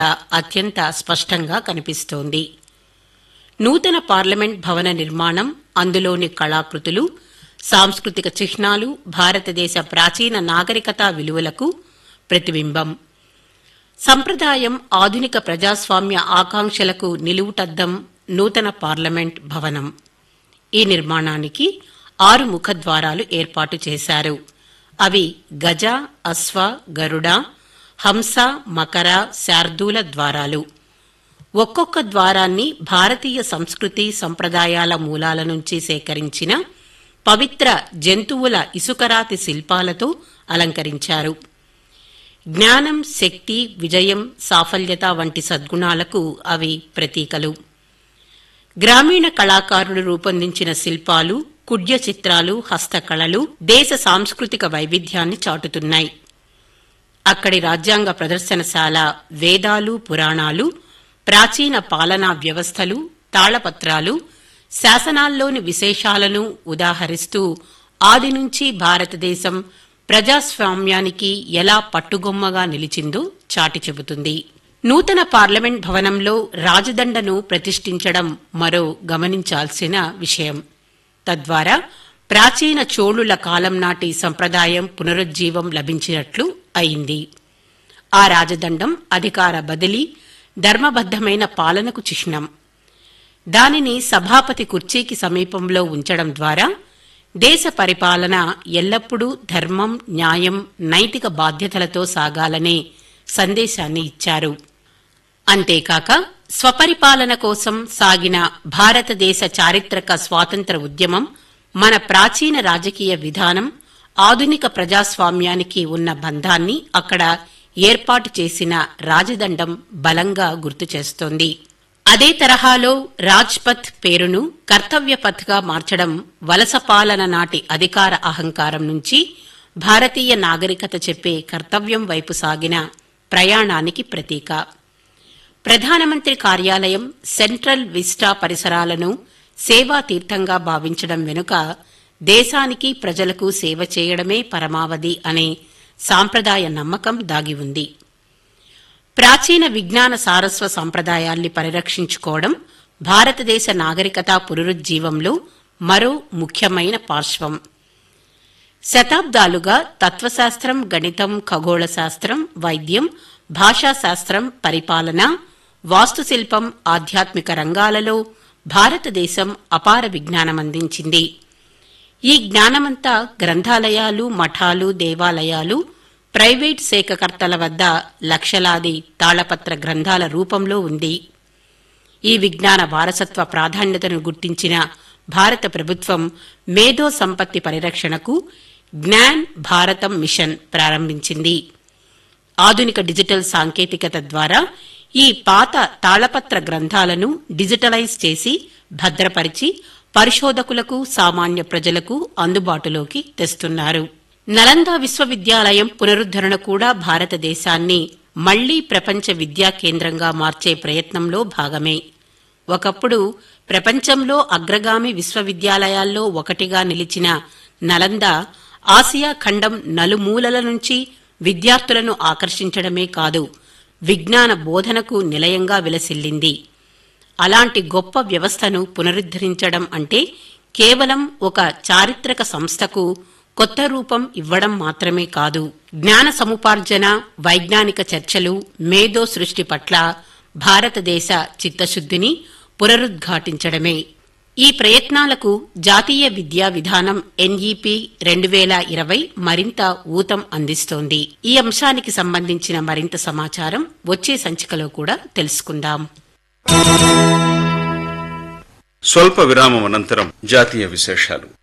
అత్యంత స్పష్టంగా కనిపిస్తోంది నూతన పార్లమెంట్ భవన నిర్మాణం అందులోని కళాకృతులు సాంస్కృతిక చిహ్నాలు భారతదేశ ప్రాచీన నాగరికతా విలువలకు ప్రతిబింబం సంప్రదాయం ఆధునిక ప్రజాస్వామ్య ఆకాంక్షలకు నిలువుటద్దం నూతన పార్లమెంట్ భవనం ఈ నిర్మాణానికి ఆరు ముఖద్వారాలు ఏర్పాటు చేశారు అవి గజ అశ్వ గరుడ హంస మకర శార్దూల ద్వారాలు ఒక్కొక్క ద్వారాన్ని భారతీయ సంస్కృతి సంప్రదాయాల మూలాల నుంచి సేకరించిన పవిత్ర జంతువుల ఇసుకరాతి శిల్పాలతో అలంకరించారు జ్ఞానం శక్తి విజయం సాఫల్యత వంటి సద్గుణాలకు అవి ప్రతీకలు గ్రామీణ కళాకారులు రూపొందించిన శిల్పాలు కుడ్య చిత్రాలు హస్తకళలు దేశ సాంస్కృతిక వైవిధ్యాన్ని చాటుతున్నాయి అక్కడి రాజ్యాంగ ప్రదర్శనశాల వేదాలు పురాణాలు ప్రాచీన పాలనా వ్యవస్థలు తాళపత్రాలు శాసనాల్లోని విశేషాలను ఉదాహరిస్తూ ఆది నుంచి భారతదేశం ప్రజాస్వామ్యానికి ఎలా పట్టుగొమ్మగా నిలిచిందో చాటి చెబుతుంది నూతన పార్లమెంట్ భవనంలో రాజదండను ప్రతిష్ఠించడం మరో గమనించాల్సిన విషయం తద్వారా ప్రాచీన చోళుల కాలం నాటి సంప్రదాయం పునరుజ్జీవం లభించినట్లు అయింది ఆ రాజదండం అధికార బదిలీ ధర్మబద్ధమైన పాలనకు చిహ్నం దానిని సభాపతి కుర్చీకి సమీపంలో ఉంచడం ద్వారా దేశ పరిపాలన ఎల్లప్పుడూ ధర్మం న్యాయం నైతిక బాధ్యతలతో సాగాలనే సందేశాన్ని ఇచ్చారు అంతేకాక స్వపరిపాలన కోసం సాగిన భారతదేశ చారిత్రక స్వాతంత్ర ఉద్యమం మన ప్రాచీన రాజకీయ విధానం ఆధునిక ప్రజాస్వామ్యానికి ఉన్న బంధాన్ని అక్కడ ఏర్పాటు చేసిన రాజదండం బలంగా గుర్తు చేస్తోంది అదే తరహాలో రాజ్పథ్ పేరును కర్తవ్యపథ్గా మార్చడం వలస పాలన నాటి అధికార అహంకారం నుంచి భారతీయ నాగరికత చెప్పే కర్తవ్యం వైపు సాగిన ప్రయాణానికి ప్రతీక ప్రధానమంత్రి కార్యాలయం సెంట్రల్ విస్టా పరిసరాలను సేవా తీర్థంగా భావించడం వెనుక దేశానికి ప్రజలకు సేవ చేయడమే పరమావధి అనే సాంప్రదాయ నమ్మకం దాగి ఉంది ప్రాచీన విజ్ఞాన సారస్వ సంప్రదాయాల్ని పరిరక్షించుకోవడం భారతదేశ నాగరికతా పునరుజ్జీవంలో మరో ముఖ్యమైన పార్శ్వం శతాబ్దాలుగా తత్వశాస్త్రం గణితం ఖగోళ శాస్త్రం వైద్యం భాషాశాస్త్రం పరిపాలన వాస్తుశిల్పం ఆధ్యాత్మిక రంగాలలో భారతదేశం అపార విజ్ఞానం అందించింది ఈ జ్ఞానమంతా గ్రంథాలయాలు మఠాలు దేవాలయాలు ప్రైవేట్ శాఖకర్తల వద్ద లక్షలాది తాళపత్ర గ్రంథాల రూపంలో ఉంది ఈ విజ్ఞాన వారసత్వ ప్రాధాన్యతను గుర్తించిన భారత ప్రభుత్వం మేధో సంపత్తి పరిరక్షణకు జ్ఞాన్ భారతం మిషన్ ప్రారంభించింది ఆధునిక డిజిటల్ సాంకేతికత ద్వారా ఈ పాత తాళపత్ర గ్రంథాలను డిజిటలైజ్ చేసి భద్రపరిచి పరిశోధకులకు సామాన్య ప్రజలకు అందుబాటులోకి తెస్తున్నారు నలంద విశ్వవిద్యాలయం పునరుద్ధరణ కూడా భారతదేశాన్ని మళ్లీ ప్రపంచ విద్యా కేంద్రంగా మార్చే ప్రయత్నంలో భాగమే ఒకప్పుడు ప్రపంచంలో అగ్రగామి విశ్వవిద్యాలయాల్లో ఒకటిగా నిలిచిన నలంద ఆసియా ఖండం నలుమూలల నుంచి విద్యార్థులను ఆకర్షించడమే కాదు విజ్ఞాన బోధనకు నిలయంగా విలసిల్లింది అలాంటి గొప్ప వ్యవస్థను పునరుద్ధరించడం అంటే కేవలం ఒక చారిత్రక సంస్థకు కొత్త రూపం ఇవ్వడం మాత్రమే కాదు జ్ఞాన సముపార్జన వైజ్ఞానిక చర్చలు మేధో సృష్టి పట్ల భారతదేశ చిత్తశుద్ధిని పునరుద్ఘాటించడమే ఈ ప్రయత్నాలకు జాతీయ విద్యా విధానం ఎన్ఈపి రెండు వేల ఇరవై మరింత ఊతం అందిస్తోంది ఈ అంశానికి సంబంధించిన మరింత సమాచారం వచ్చే సంచికలో కూడా తెలుసుకుందాం స్వల్ప విరామం అనంతరం జాతీయ విశేషాలు